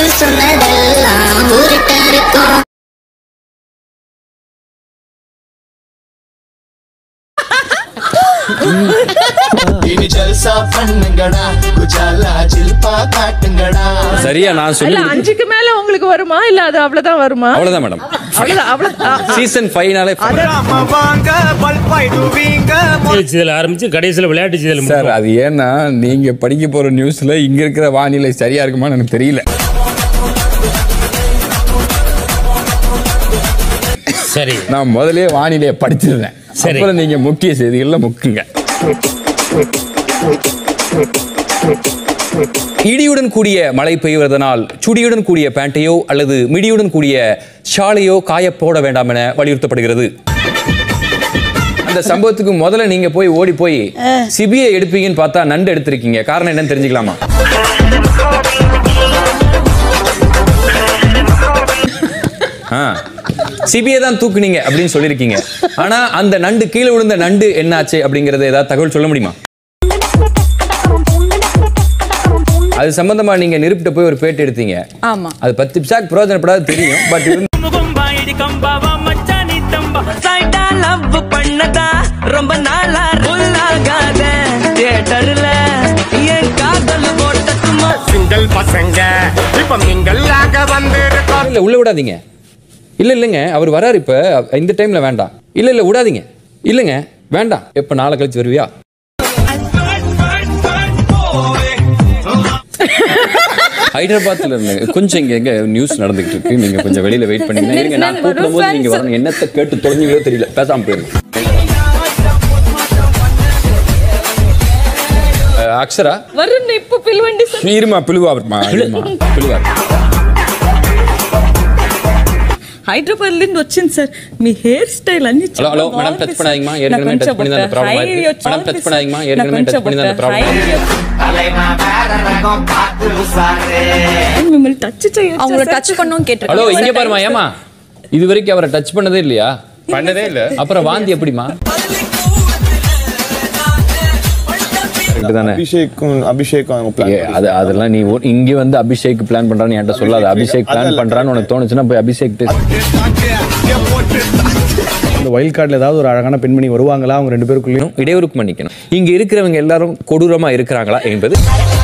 மனசு சொன்னதெல்லாம் ஊருட்ட இருக்கும் இனி ஜல்சா பண்ணுங்கடா குஜாலா ஜில்பா காட்டுங்கடா சரியா நான் இல்ல சொல்லி அஞ்சுக்கு மேல உங்களுக்கு வருமா இல்ல அது அவ்வளவுதான் வருமா அவ்வளவுதான் மேடம் அவ்வளவுதான் அவ்வளவு சீசன் ஃபைவ்னாலே சிதல் ஆரம்பிச்சு கடைசியில் விளையாட்டு சிதல் சார் அது ஏன்னா நீங்க படிக்க போற நியூஸ்ல இங்க இருக்கிற வானிலை சரியா இருக்குமான்னு எனக்கு தெரியல சரி நான் முதலே வானிலையை படிச்சிருந்தேன் சரி. அப்புறம் நீங்க முக்கிய செய்திகள்ல முக்குங்க இடியுடன் கூடிய மழை பெய்வதனால் சுடியுடன் கூடிய பேண்ட்டையோ அல்லது மிடியுடன் கூடிய ஷாலையோ காய போட வேண்டாம் என வலியுறுத்தப்படுகிறது அந்த சம்பவத்துக்கு முதல்ல நீங்க போய் ஓடி போய் சிபிஐ எடுப்பீங்கன்னு பார்த்தா நண்டு எடுத்திருக்கீங்க காரணம் என்னன்னு தெரிஞ்சுக்கலாமா ஆ சிபிஐ தான் தூக்குனீங்க அப்படின்னு சொல்லியிருக்கீங்க ஆனா அந்த நண்டு கீழே விழுந்த நண்டு என்னாச்சு அப்படிங்கறத ஏதாவது தகவல் சொல்ல முடியுமா அது சம்பந்தமா நீங்க நிருப்பிட்ட போய் ஒரு பேட்டி எடுத்தீங்க ஆமா அது பத்து பிசாக் பிரயோஜனப்படாது தெரியும் பட் பண்ணதா ரொம்ப நாளா உள்ளாகாத தியேட்டர்ல என் காதல் ஓட்டத்துமா சிங்கிள் பசங்க இப்ப மிங்கல் ஆக வந்திருக்கோம் இல்ல உள்ள விடாதீங்க இல்ல இல்லைங்க அவர் வராரு இப்ப இந்த டைம்ல வேண்டாம் இல்ல இல்ல விடாதீங்க இல்லைங்க வேண்டாம் எப்ப நாளை கழிச்சு வருவியா ஹைதராபாத்ல இருந்து கொஞ்சம் இங்க எங்க நியூஸ் நடந்துகிட்டு இருக்கு நீங்க கொஞ்சம் வெளியில வெயிட் பண்ணீங்கன்னா இருங்க நான் கூப்பிடும் போது நீங்க வரணும் என்னத்தை கேட்டு தொலைஞ்சீங்களோ தெரியல பேசாம போயிருங்க அஹ், அக்ஷரா வருண் இப்ப பில்வண்டி சார் இருமா பிழுவா இருமா இருமா பிழுவா హైదరాబాద్ నుండి వచ్చింది సార్ మీ హెయిర్ స్టైల్ అన్ని ஹலோ ஹலோ மேடம் டச் பண்ணாதீங்கம்மா ஏற்கனவே டச் பண்ணி தான் ப்ராப்ளம் ஆயிருக்கு மேடம் டச் பண்ணாதீங்கம்மா ஏற்கனவே டச் பண்ணி தான் ப்ராப்ளம் మిమ్మల్ని టచ్ చేయొచ్చు அவங்கள டச் பண்ணவும் கேட்டு ஹலோ இங்க பாருமா ஏமா இது வரைக்கும் அவரை டச் பண்ணதே இல்லையா பண்ணதே இல்ல அப்புறம் வாந்தி எப்படிமா தானே அபிஷேக்கும் அபிஷேக்கும் plan ஏ, அது அதெல்லாம் நீ ஓ- இங்க வந்து அபிஷேக் பிளான் பண்றான்னு என்கிட்ட சொல்லாத அபிஷேக் பிளான் பண்றான்னு உனக்கு தோணுச்சுன்னா போய் அபிஷேக் இந்த வைல்ட் கார்டில் ஏதாவது ஒரு அழகான பெண்மணி வருவாங்களா அவங்க ரெண்டு பேருக்குள்ளேயும் இடையூறுக்கு மன்னிக்கணும் இங்க இருக்கிறவங்க எல்லாரும் கொடூரமா இருக்கிறாங்களா என்பது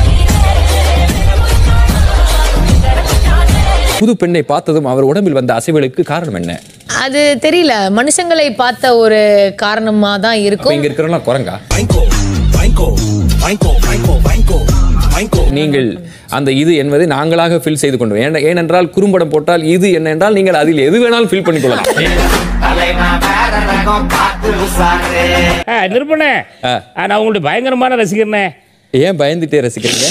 புது பெண்ணை பார்த்ததும் அவர் உடம்பில் வந்த அசைவுகளுக்கு காரணம் என்ன அது தெரியல மனுஷங்களை பார்த்த ஒரு காரணமா தான் இப்ப இருக்கும் இங்க இருக்கிறவங்க குரங்கா நீங்கள் அந்த இது என்பதை நாங்களாக ஃபில் செய்து கொண்டோம் ஏன- ஏனென்றால் குறும்படம் போட்டால் இது என்ன என்றால் நீங்கள் அதில் எது வேணாலும் ஃபில் பண்ணிக்கொள்ளலாம் நிருப்பணே ஆ. நான் உங்களுடைய பயங்கரமான ரசிகர்னே ஏன் பயந்துட்டே ரசிக்கிறீங்க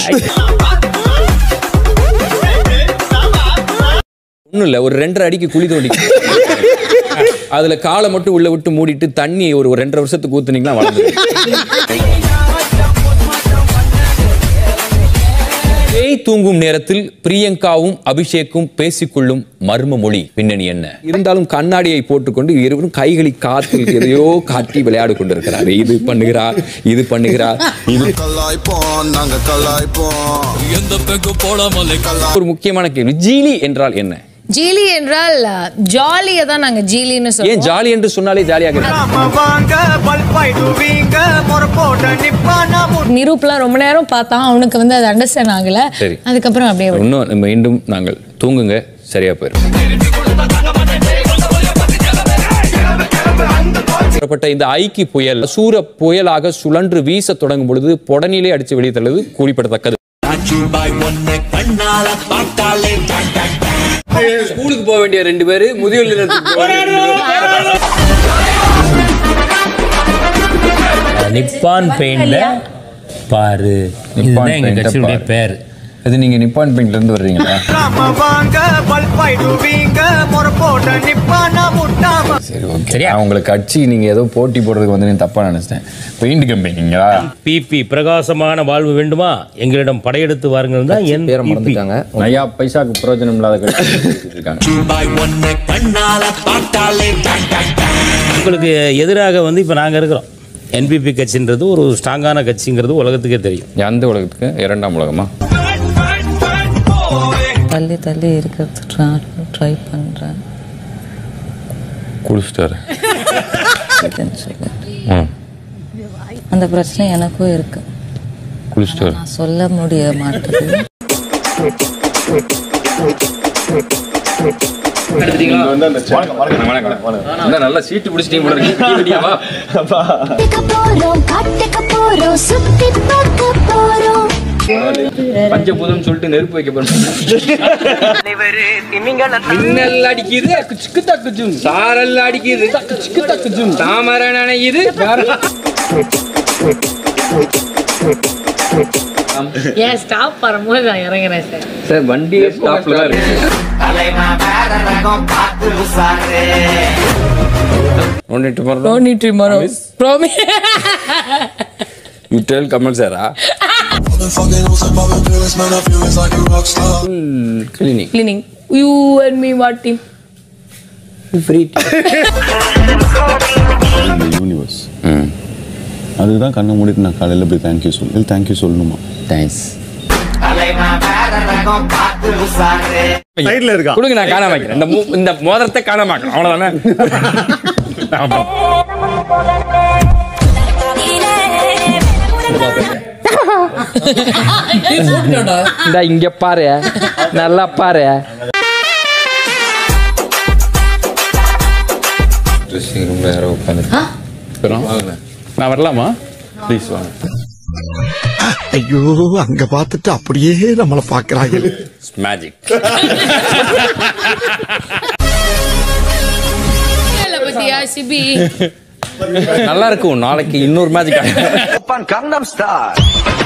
ஒண்ணும் இல்ல ஒரு ரெண்டரை அடிக்கு குழி தோண்டி அதுல காலை மட்டும் உள்ள விட்டு மூடிட்டு தண்ணி ஒரு ஒரு ரெண்டரை வருஷத்துக்கு ஊத்துனீங்கன்னா வளர்ந்து பேய் தூங்கும் நேரத்தில் பிரியங்காவும் அபிஷேக்கும் பேசிக்கொள்ளும் மர்ம மொழி பின்னணி என்ன இருந்தாலும் கண்ணாடியை போட்டுக்கொண்டு இருவரும் கைகளை காத்தில் எதையோ காட்டி விளையாடு கொண்டிருக்கிறார் இது பண்ணுகிறார் இது பண்ணுகிறார் இது கலாய்ப்போம் நாங்க கலாய்ப்போம் ஒரு முக்கியமான கேள்வி ஜீலி என்றால் என்ன ஜீலி என்றால் ஜாலியை தான் நாங்க ஜீலின்னு ஏன் சொல்லுவோம் ஜாலி என்று சொன்னாலே ஜாலியாக நிரூப்லாம் ரொம்ப நேரம் பார்த்தான் அவனுக்கு வந்து அது அண்டர்ஸ்டாண்ட் ஆகல சரி. அதுக்கப்புறம் அப்படியே விட்டு- இன்னும் மீண்டும் நாங்கள் தூங்குங்க சரியா போயிடும் புறப்பட்ட இந்த ஐக்கி புயல் சூர புயலாக சுழன்று வீச தொடங்கும் பொழுது பொடனிலே அடிச்சு வெளியே தள்ளது குறிப்பிடத்தக்கது ஸ்கூலுக்கு போக வேண்டிய ரெண்டு பேரு முதியோர் இல்லத்துக்கு போக வேண்டிய ரெண்டு பேரு. நிப்பான் பெயின்ல பாரு இதுதான் எங்க பெயின்ல கட்சியுடைய பாரு. பேர் இது நீங்க நிப்பான் பெயிண்ட்ல இருந்து வர்றீங்களா சரி ஓகே சரியா? உங்களுக்கு கட்சி நீங்க ஏதோ போட்டி போடுறதுக்கு வந்து நீங்க தப்பா நினைச்சிட்டேன் பெயிண்ட் கம்பெனிங்களா பிபி பிரகாசமான வாழ்வு வேண்டுமா எங்களிடம் படையெடுத்து வாருங்கள் தான் என் பேரை PP. மறந்துட்டாங்க நயா பைசாக்கு பிரயோஜனம் இல்லாத கட்சி வச்சிட்டு இருக்காங்க உங்களுக்கு எதிராக வந்து இப்போ நாங்கள் இருக்கிறோம் என்பிபி கட்சின்றது ஒரு ஸ்ட்ராங்கான கட்சிங்கிறது உலகத்துக்கே தெரியும் எந்த உலகத்துக்கு இரண்டாம் உலகமா தள்ளி தள்ளி இருக்கிறது ட்ரை பண்ணுறேன் குளிச்சிட்டாரு அந்த பிரச்சனை எனக்கும் இருக்கு குளிச்சிட்டாரு நான் சொல்ல முடிய மாட்டேது நல்ல சீட்டு பிடிச்சிட்டீங்க போல இருக்கு. டீ வெட்டியாவா? போறோம் காட்டுக்கு போறோம் சுத்தி பார்க்க போறோம் பஞ்சபூதம் சொல்லிட்டு நெருப்பு வைக்க போறோம் மின்னல் அடிக்குது குச்சுக்கு தக்குச்சும் சாரல் அடிக்குது குச்சுக்கு தக்குச்சும் தாமரை நனையுது ஏன் ஸ்டாப் வரும்போது நான் இறங்குறேன் சார் சார் வண்டியே ஸ்டாப்ல தான் இருக்கு Only tomorrow. டோனி tomorrow promise You tell Kamal sir, ah? Cleaning. Cleaning you and me what team Free. Universe அதுதான் கண்ணை மூடிட்டு நான் காலையில் போய் தேங்க்யூ சொல்லு தேங்க்யூ சொல்லணுமா Thanks. சைடுல இருக்கா கொடுங்க நான் காணாம வைக்கிறேன் இந்த மு- இந்த மோதிரத்தை காணாம வைக்கிறேன் அவ்வளவுதானே ஆமா. இந்தா இங்க பாரு நல்லா பாரு ட்ரெஸ்ஸிங் ரூம்ல யாரோ உட்காந்து நான் வரலாமா ப்ளீஸ் வாங்க ஐயோ அங்க பார்த்துட்டு அப்படியே நம்மள பாக்குறாங்க மேஜிக் பத்தியா சிபி நல்லா இருக்கும் நாளைக்கு இன்னொரு மேஜிக் கங்னம் ஸ்டார்